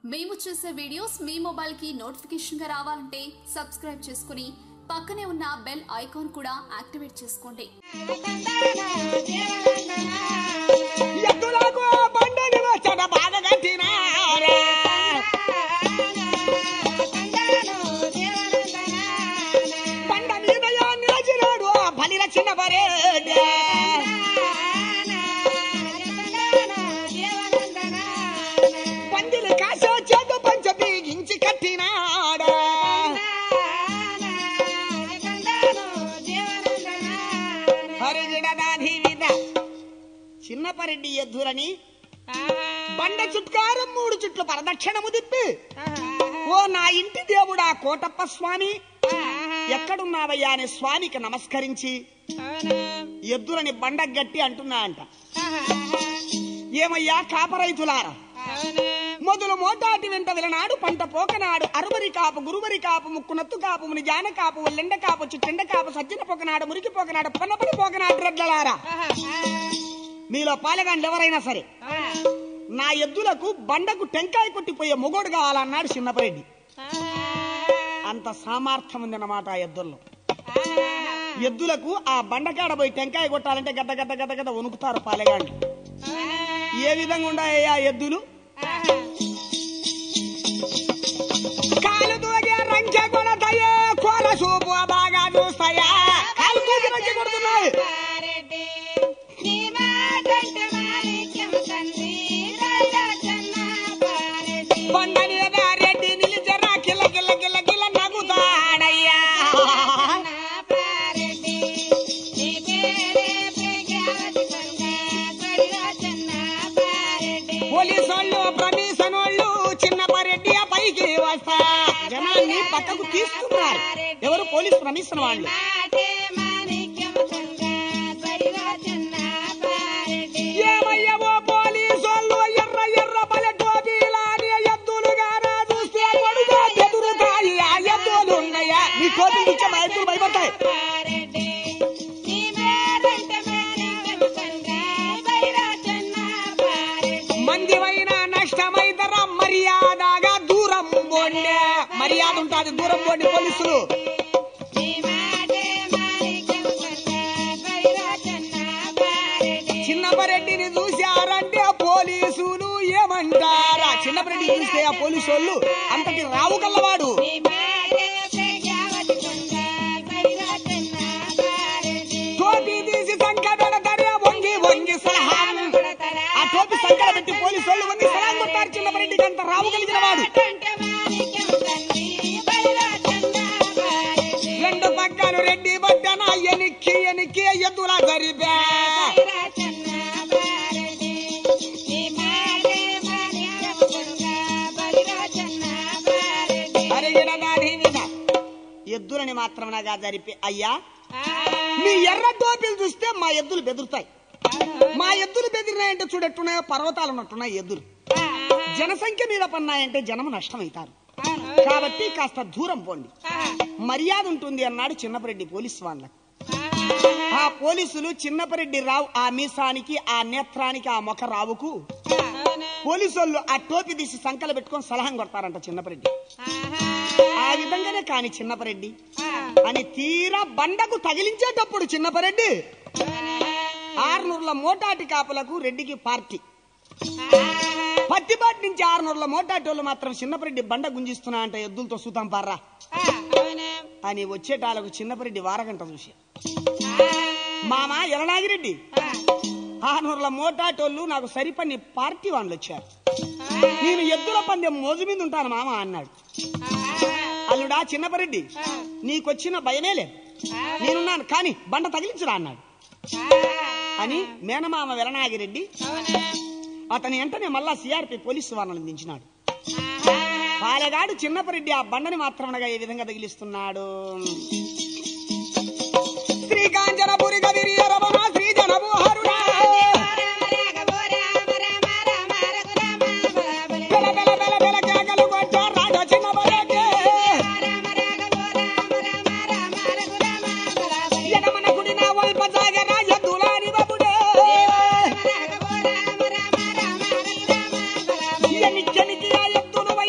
మేము చేసే వీడియోస్ మీ మొబైల్ కి నోటిఫికేషన్ గా రావాలంటే సబ్స్క్రైబ్ చేసుకుని పక్కనే ఉన్న బెల్ ఐకాన్ కూడా యాక్టివేట్ చేసుకోండి ఎద్దులకు బండని వచ్చట బాగా కట్టినారే బండ మీద నిలచినాడు ఆ బలిల చిన్న బరేడే పందిలు కాసే చేత పంచ బీగించి కట్టినాడా హరిగిడదాది విధ చిన్నపరెడ్డి ఎద్దులని బండ చుట్కారం మూడు చుట్లు పరదక్షిణము తిప్పి ఓ నా ఇంటి దేవుడా కోటప్ప స్వామి ఎక్కడున్నావయ్యా అని స్వామికి నమస్కరించి ఎద్దులని బండ గట్టి అంటున్నా అంట ఏమయ్యా కాపరైతులారా మొదలు మోటాటి వెంట విలనాడు పంట పోకనాడు అరువరి కాపు గురువరి కాపు ముక్కునత్తు కాపు ముని జాన కాపు ఉల్లెండ కాపు చిట్టెండ కాపు సజ్జన పోకనాడు మురికి పోకనాడు పన్నపడి పోకనాడు రెడ్లలారా మీలో పాలగాండ్లు ఎవరైనా సరే నా ఎద్దులకు బండకు టెంకాయ కొట్టిపోయే మొగోడు కావాలన్నాడు చిన్నపరెడ్డి అంత సామర్థ్యం ఉందన్నమాట ఆ ఎద్దుల్లో ఎద్దులకు ఆ బండకాడ పోయి టెంకాయ కొట్టాలంటే గద్ద గద్ద గద్ద గద్ద వణుకుతారు పాలెగాండ్లు ఏ విధంగా ఉన్నాయా ఎద్దులు కాలు దూగే రంకె కొడతాయే కోల సూపు బాగా చూస్తాయా కాలు దూకి రంకె కొడుతున్నాయి బండ మీద రెడ్డి నిలిచరా కిల్ల కిల్ల కిల్ల కిల్ల నగుతాడయ్యా పోలీసోళ్ళు ప్రమీసనోళ్ళు చిన్నపరెడ్డి ఆ పైకి వస్తా జనాన్ని పక్కకు తీస్తున్నారు ఎవరు పోలీస్ ప్రమీసన వాళ్ళు ఏమయ్యవో పోలీసోళ్ళు ఎర్ర ఎర్ర బలె టోపీలాని ఎద్దులుగానా చూస్తే పొడుగా ఎదురుతాయి ఆ ఎద్దులు ఉన్నాయా నీ టోపీలు ఇచ్చే మా ఎద్దులు భయపడతాయి మందివైన నష్టమైతరా మర్యాదగా దూరం పోండి మర్యాద ఉంటుంది దూరం పోండి పోలీసులు చిన్నపరెడ్డిని చూశారంటే ఆ పోలీసులు ఏమంటారా చిన్నపరెడ్డి చూస్తే ఆ పోలీసు వాళ్ళు అంతటి రావు కల్లవాడు టోపీ తీసి సంఖ్య పెడతారే వంగి వంగి సలహాం ఆ టోపీ సంఖ్య పెట్టి పోలీసు వాళ్ళు వంగి సలహం కొట్టారు చిన్నపరెడ్డికి అంత రావు కలిగిన వాడు రెండు పక్కలు రెడ్డి బట్టన ఎనిక్కి ఎనిక్కి ఎద్దుల జరిపే అరిగిన దాని మీద ఎద్దులని మాత్రమనగా జరిపి అయ్యా మీ ఎర్ర టోపీలు చూస్తే మా ఎద్దులు బెదురుతాయి మా ఎద్దులు బెదిరినాయంటే చూడెట్టున్నాయో పర్వతాలు ఉన్నట్టున్నాయి ఎద్దులు జనసంఖ్య మీద పన్నాయంటే జనము నష్టమవుతారు కాబట్టి కాస్త దూరం పోండి మర్యాద ఉంటుంది అన్నాడు చిన్నపరెడ్డి పోలీసు వాళ్ళకి ఆ పోలీసులు చిన్నపరెడ్డి రావు ఆ మీసానికి ఆ నేత్రానికి ఆ మొఖ రావుకు పోలీసు వాళ్ళు ఆ టోపీ తీసి సంకలు పెట్టుకొని సలహం కొడతారంట చిన్నపరెడ్డి ఆ విధంగానే కాని చిన్నపరెడ్డి అని తీరా బండకు తగిలించేటప్పుడు చిన్నపరెడ్డి ఆరునూర్ల మోటాటి కాపులకు రెడ్డికి పార్టీ పత్తిపాటి నుంచి ఆరునూర్ల మోటాటి వాళ్ళు మాత్రం చిన్నపరెడ్డి బండ గుంజిస్తున్నా అంటే ఎద్దులతో సూతం పార్రా అని వచ్చేటాలకు చిన్నపరెడ్డి వారగంట చూసి మామ ఎలనాగిరెడ్డి ఆరునూర్ల మోటాటోళ్ళు నాకు సరిపని పార్టీ వాళ్ళు వచ్చారు నేను ఎద్దుల పందెం మోజు మీద ఉంటాను మామ అన్నాడు అల్లుడా చిన్నపరెడ్డి నీకొచ్చిన భయమే లేదు నేనున్నాను కానీ బండ తగిలించురా అన్నాడు అని మేనమామ వెలనాగిరెడ్డి అతని వెంటనే మళ్ళా సిఆర్పి పోలీసు వారిని దించినాడు పాలెగాడు చిన్నపరెడ్డి ఆ బండని మాత్రమనగా ఏ విధంగా తగిలిస్తున్నాడు శ్రీకాంచనపురి గదిరి రమణ శ్రీజనము హరుడా బెల బెల బెల బెల కేకలు కొట్ట రాజ చిన్నపరెడ్డి ఎడమన గుడిన వల్ప సాగర ఎద్దులాని బబుడే ఎనిక్కెనికి ఆ ఎద్దులు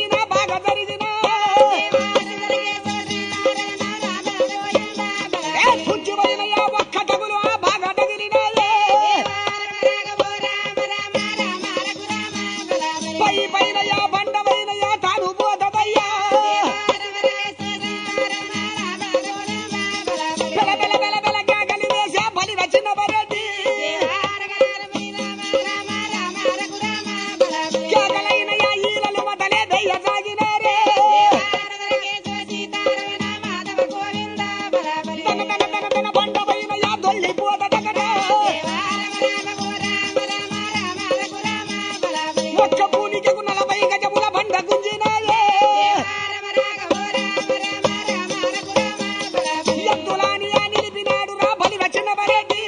చిన్నపరెడ్డి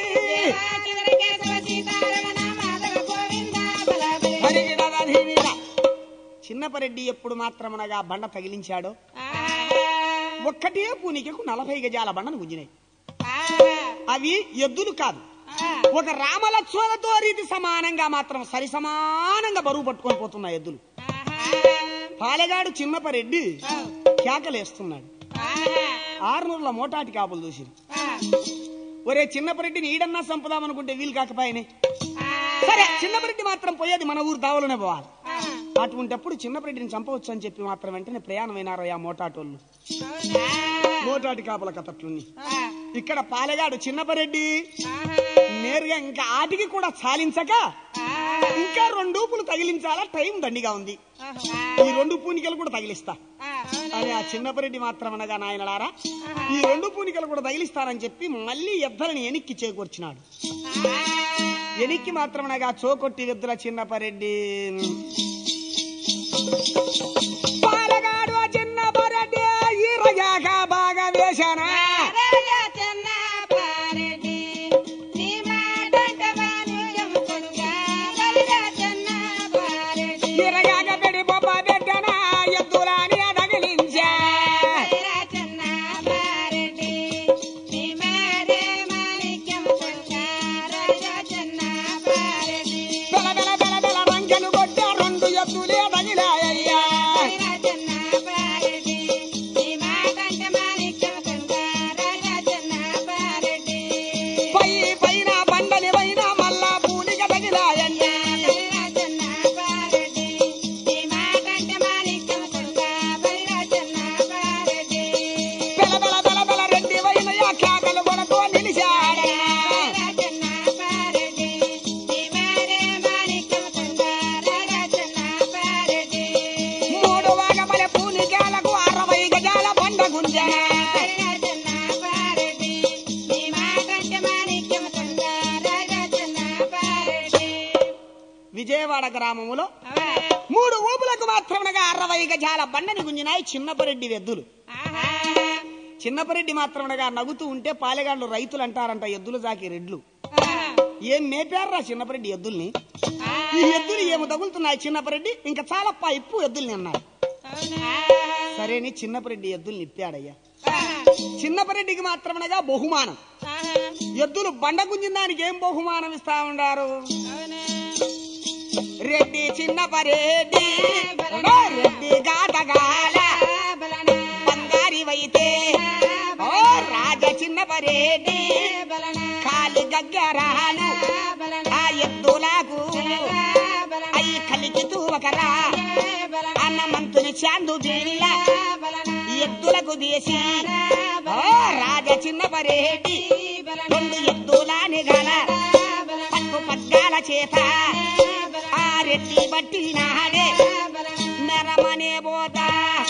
హరిగిడదధివిడ. చిన్నపరెడ్డి ఎప్పుడు మాత్రమనగా బండ తగిలించాడో ఒక్కటే పూనికకు నలభై గజాల బండను గుంజినాయి అవి ఎద్దులు కాదు ఒక రామలక్ష్మణతో రీతి సమానంగా మాత్రం సరి సమానంగా బరువు పట్టుకొని పోతున్న ఎద్దులు పాలెగాడు చిన్నపరెడ్డి కేకలేస్తున్నాడు ఆరునూరుల మోటాటి కాపులు చూసి ఒరే చిన్నపరెడ్డిని ఈడన్నా సంపుదామనుకుంటే వీలు కాకపోయినే సరే చిన్నపరెడ్డి మాత్రం పోయేది మన ఊరు దావలోనే పోవాలి అటువంటప్పుడు చిన్నపరెడ్డిని చంపవచ్చు అని చెప్పి మాత్రం వెంటనే ప్రయాణమైనారు ఆ మోటాటోళ్ళు మోటాటి కాపుల కథట్లుని ఇక్కడ పాలెగాడు చిన్నపరెడ్డి నేరుగా ఇంకా ఆటికి కూడా చాలించక ఇంకా రెండు పూలు తగిలించాలా టైం దండిగా ఉంది ఈ రెండు పూనికలు కూడా తగిలిస్తా అని ఆ చిన్నపరెడ్డి మాత్రం అనగా నాయనలారా ఈ రెండు పూనికలు కూడా తగిలిస్తానని చెప్పి మళ్ళీ ఎద్దలని ఎనిక్కి చేకూర్చినాడు ఎనిక్కి మాత్రం అనగా చోకొట్టి ఎద్దుల చిన్నపరెడ్డి పాలగాడు ఆ చిన్నపరెడ్డి ఈ రజాక బాగా వేశానా ఇరగాక పెడి బొబ్బ బిడ్డన ఎద్దులని తగిలించా బెల బెల బెల బెల రంకెలు కొట్టే రెండు ఎద్దులే తగిలాయ్యా పై పైన బండని పైన మళ్ళా పూలిక తగిలాయన్నా బెల బెల బెల బెల రెడ్డి వైన యా కేకలు కొడుతూ నిలిచాడా మూడు వాగమల పూలికాలకు అరవై గజాల బండ గుంజనా విజయవాడ గ్రామములో మూడు ఊపులకు మాత్రమనగా అరవై గజాల బండని గుంజినాయి చిన్నపరెడ్డి వెద్దులు చిన్నపరెడ్డి మాత్రమనగా నవ్వుతూ ఉంటే పాలెగాళ్ళు రైతులు అంటారంట ఎద్దులు జాకి రెడ్లు ఏం మేపారా చిన్నపరెడ్డి ఎద్దుల్ని ఈ ఎద్దులు ఏమి తగులుతున్నాయి చిన్నపరెడ్డి ఇంకా చాలప్ప ఇప్పు ఎద్దుల్ని అన్నారు సరేని చిన్నపరెడ్డి ఎద్దుల్ని ఇప్పాడయ్యా చిన్నపరెడ్డికి మాత్రమనగా బహుమానం ఎద్దులు బండ గుంజిన దానికి ఏం బహుమానం ఇస్తా ఉండారు రెడ్డి చిన్నపరెడ్డి ఓ రెడ్డి గాతగాల బంగారి వైతే ఓ రాజ చిన్నపరెడ్డి కాలి గగ్గరాలు ఆ ఎద్దులకు అయి కలికి తూవకరా అన్నమంతుని చాందు బిళ్ళ ఎద్దులకు వేసి ఓ రాజ చిన్నపరెడ్డి రెండు ఎద్దులాని గల పక్కు పగ్గాల చేత ఆ రెడ్డి బట్టి నాడే మెరమనే పోతా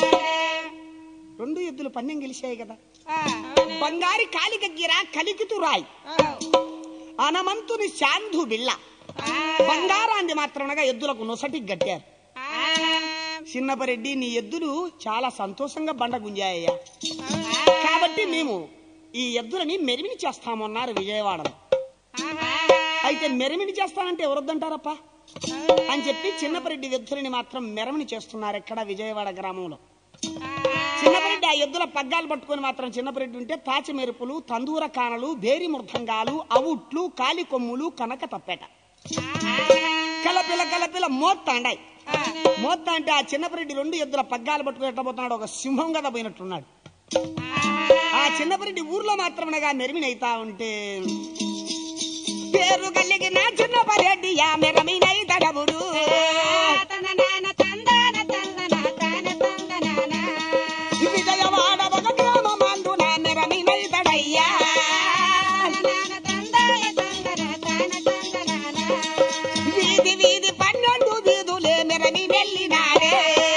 రెండు ఎద్దులు పన్నెం గెలిచాయి కదా బంగారి కాలిగగ్గిర కలికితు రాయ్ అనమంతుని శాంధు బిళ్ళ బంగారాన్ని మాత్రమనగా ఎద్దులకు నొసటి గట్టారు చిన్నపరెడ్డి నీ ఎద్దులు చాలా సంతోషంగా బండ గుంజాయ్యా కాబట్టి మేము ఈ ఎద్దులని మెరిమిని చేస్తామన్నారు విజయవాడలో అయితే మెరమిని చేస్తానంటే ఎవరొద్దంటారప్ప అని చెప్పి చిన్నపరెడ్డి ఎద్దులని మాత్రం మెరమిని చేస్తున్నారు ఎక్కడ విజయవాడ గ్రామంలో చిన్నపరెడ్డి ఆ ఎద్దుల పగ్గాలు పట్టుకొని మాత్రం చిన్నపరెడ్డి ఉంటే తాచి మెరుపులు తందూర కానలు బేరి మృదంగాలు అవుట్లు కాలి కొమ్ములు కనక తప్పేట కలపిల కలపిల మోత్తాండాయి మోత్త అంటే ఆ చిన్నపరెడ్డి రెండు ఎద్దుల పగ్గాలు పట్టుకుని ఎట్టబోతున్నాడు ఒక సింహం కదా పోయినట్టున్నాడు ఆ చిన్నపరెడ్డి ఊర్లో మాత్రమేగా మెరిమినైతా ఉంటే పేరు కలిగిన చిన్నపరెడ్డి ఆ మెరమినై తడబుడు విజయవాడ ఒక గ్రామమందున మెరమినై తడయ్యా వీధి వీధి పన్నెండు వీధులే మెరమి వెళ్ళినాడే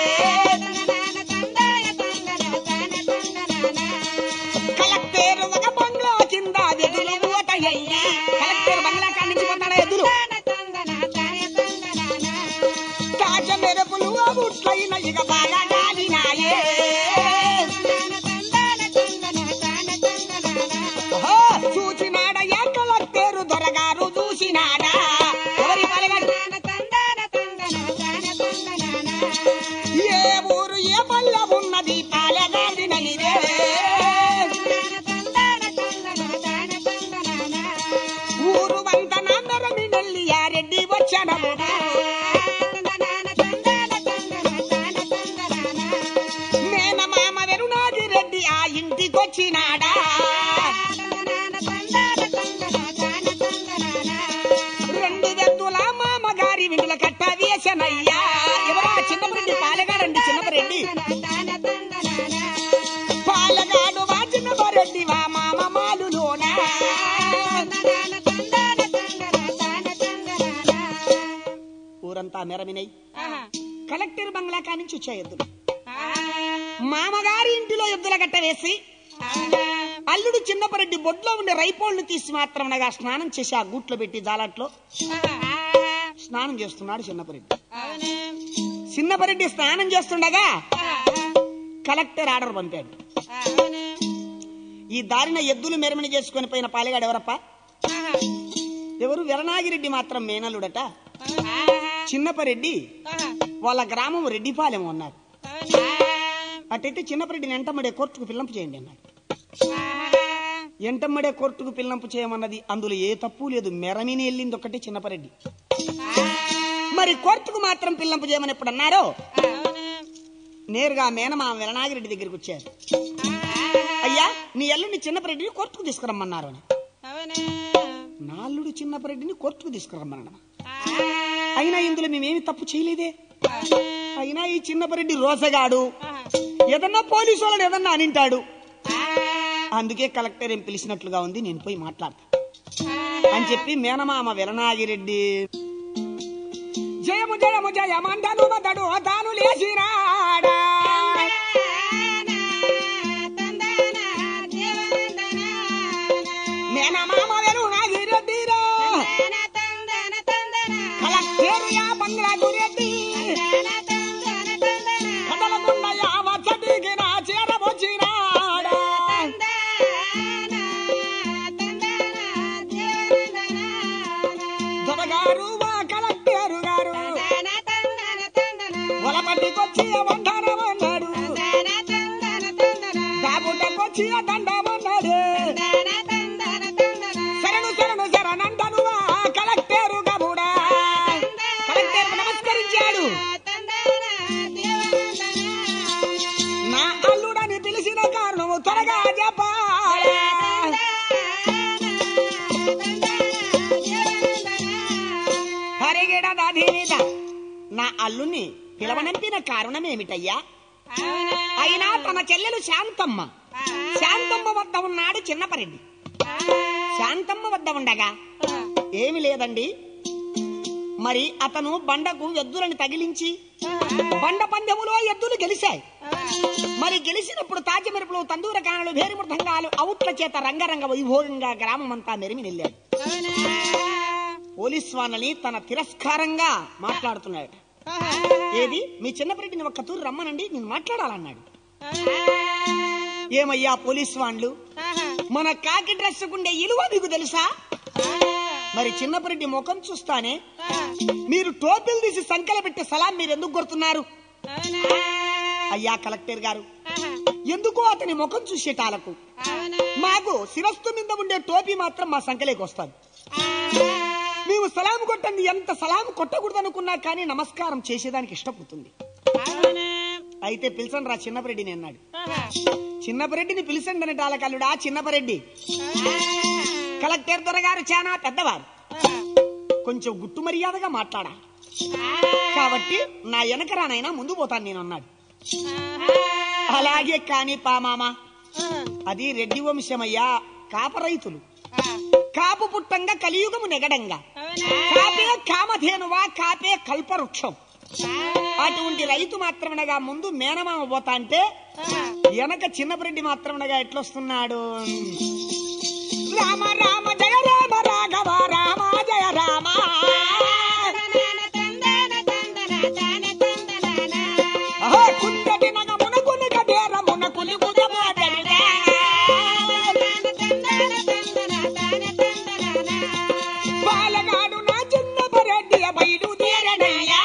కలెక్టర్ ఒక బంగ్లా కింద వెదులు ఓటయ్యి కలెక్టర్ బంగ్లా కాడి నుంచి పోతాడా ఎదురు తాజ మెరుపులు బుట్లైన ఇక బాగా గాలినాయే ఓహో, చూచినాడయ్యా ఊరంతా మెరమినై కలెక్టర్ బంగ్లా కానించి వచ్చాయి ఎద్దులు మామగారి ఇంటిలో ఎద్దుల గట్ట వేసి అల్లుడు చిన్నపరెడ్డి బొడ్లో ఉండే రైపోళ్లు తీసి మాత్రమనగా స్నానం చేసి ఆ గూట్లో పెట్టి జాలట్లో స్నానం చేస్తున్నాడు చిన్నపరెడ్డి చిన్నపరెడ్డి స్నానం చేస్తుండగా కలెక్టర్ ఆర్డర్ పంపాడు ఈ దారిన ఎద్దులు మెరమని చేసుకొని పోయిన పాలెగాడు ఎవరప్ప ఎవరు వెరనాగిరెడ్డి మాత్రం మేనలుడట చిన్నపరెడ్డి వాళ్ళ గ్రామం రెడ్డిపాలెం అన్నారు అటైతే చిన్నపరెడ్డిని ఎంటమ్మడే కోర్టుకు పిల్లంపు చేయండి అన్నాడు ఎంటమ్మడే కోర్టుకు పిల్లంపు చేయమన్నది అందులో ఏ తప్పు లేదు మెరమిని వెళ్ళింది ఒకటి చిన్నపరెడ్డి మరి కోర్టుకు మాత్రం పిల్లంపు చేయమని ఎప్పుడు అన్నారో నేరుగా మేనమామ వెరనాగిరెడ్డి దగ్గరికి వచ్చారు అయ్యా నీ అల్లుడిని చిన్నపరెడ్డిని కోర్టుకు తీసుకురమ్మన్నారు అని నాల్లుడు చిన్నపరెడ్డిని కోర్టుకు తీసుకురమ్మన్నాడు అయినా ఇందులో మేమేమి తప్పు చేయలేదే అయినా ఈ చిన్నపరెడ్డి రోసగాడు ఏదన్నా పోలీసు వాళ్ళని ఏదన్నా అనింటాడు అందుకే కలెక్టర్ ఏం పిలిచినట్లుగా ఉంది నేను పోయి మాట్లాడతా అని చెప్పి మేనమామ వెలనాగిరెడ్డి జయము జయము జయమంటను మతడు తాను లేచిరాడా మేనమామ వెలనాగిరెడ్డిరా కలెక్టర్ యా బంగ్లాకు రెడ్డి కదలకుండా యావచ్చటికి నా చేరవచ్చినాడా దొరగారు వా కలెక్టర్ గారు వలపట్టికొచ్చి వంటారమన్నాడు దాబుట్టకొచ్చి దండమన్నాడు శరణు శరణు శరణంటను వా కలెక్టర్ గబుడా కలెక్టర్ నమస్కరించాడు నా అల్లుడని పిలిచిన కారణము త్వరగా చెప్పాలా హరిగిడ దాధీనిద. నా అల్లుని పిలవనంపిన కారణం ఏమిటయ్యా అయినా తన చెల్లెలు శాంతమ్మ శాంతమ్మ వద్ద ఉన్నాడు చిన్నపరెడ్డి శాంతమ్మ వద్ద ఉండగా ఏమి లేదండి మరి అతను బండకు ఎద్దులను తగిలించి బండ పందెములో ఎద్దులు గెలిచాయి మరి గెలిచినప్పుడు తాజమెరుపులు తందూర కాణలు భేరి మృదంగాలు అవుట్ల చేత రంగరంగ వైభోగంగా గ్రామం అంతా మెరిమి వెళ్ళాడు పోలీస్ వాళ్ళని తన తిరస్కారంగా మాట్లాడుతున్నాడు ఏది మీ చిన్నపరెడ్డిని ఒక్క తూరు రమ్మనండి నేను మాట్లాడాలన్నాడు ఏమయ్యా పోలీస్ వాళ్ళు మన కాకి డ్రెస్ కుండే ఇలువ మీకు తెలుసా మరి చిన్నపరెడ్డి ముఖం చూస్తానే మీరు టోపీలు తీసి సంకల పెట్టి సలాం మీరు ఎందుకు కొడుతున్నారు అయ్యా కలెక్టర్ గారు ఎందుకో అతని ముఖం చూసేటాలకు మాకు శిరస్సు మీద ఉండే టోపీ మాత్రం మా సంకలేకి వస్తుంది మేము సలాం కొట్టండి ఎంత సలాం కొట్టకూడదు అనుకున్నా కానీ నమస్కారం చేసేదానికి ఇష్టపడుతుంది అయితే పిలిచండి రా చిన్నపరెడ్డిని అన్నాడు చిన్నపరెడ్డిని పిలిచండి అనే టాలకల్లుడా చిన్నపరెడ్డి కలెక్టర్ దొరగారు చాలా పెద్దవారు కొంచెం గుట్టు మర్యాదగా మాట్లాడా కాబట్టి నా వెనకరానైనా ముందు పోతాను నేను అన్నాడు అలాగే కాని పామామ అది రెడ్డి వంశమయ్యా కాప రైతులు కాపు పుట్టంగా కలియుగము నెగడంగా కాపే కామధేనువా కాపే కల్పవృక్షం అటువంటి రైతు మాత్రమనగా ముందు మేనమామ పోతా అంటే వెనక చిన్నపరెడ్డి మాత్రమనగా ఎట్లొస్తున్నాడు రామ రామ జయ రామ రాఘవ రామ జయ రామ అహో కుందటి నగమున కునిక బేరమున కులి కుదమాటలుగా. బాలగాడు నా చిన్నపరెడ్డి బయలుదేరనయ్యా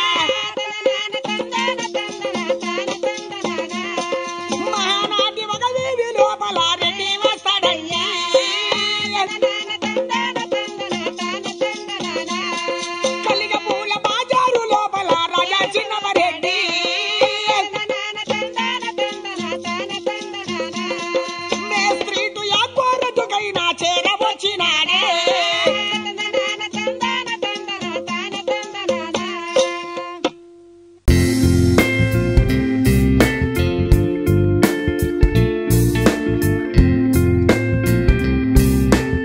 మహానాటి ఒక వీధి లోపల రెడ్డి వస్తాడయ్యా కలిగ పూల బాజారు లోపల రాజా చిన్నపరెడ్డి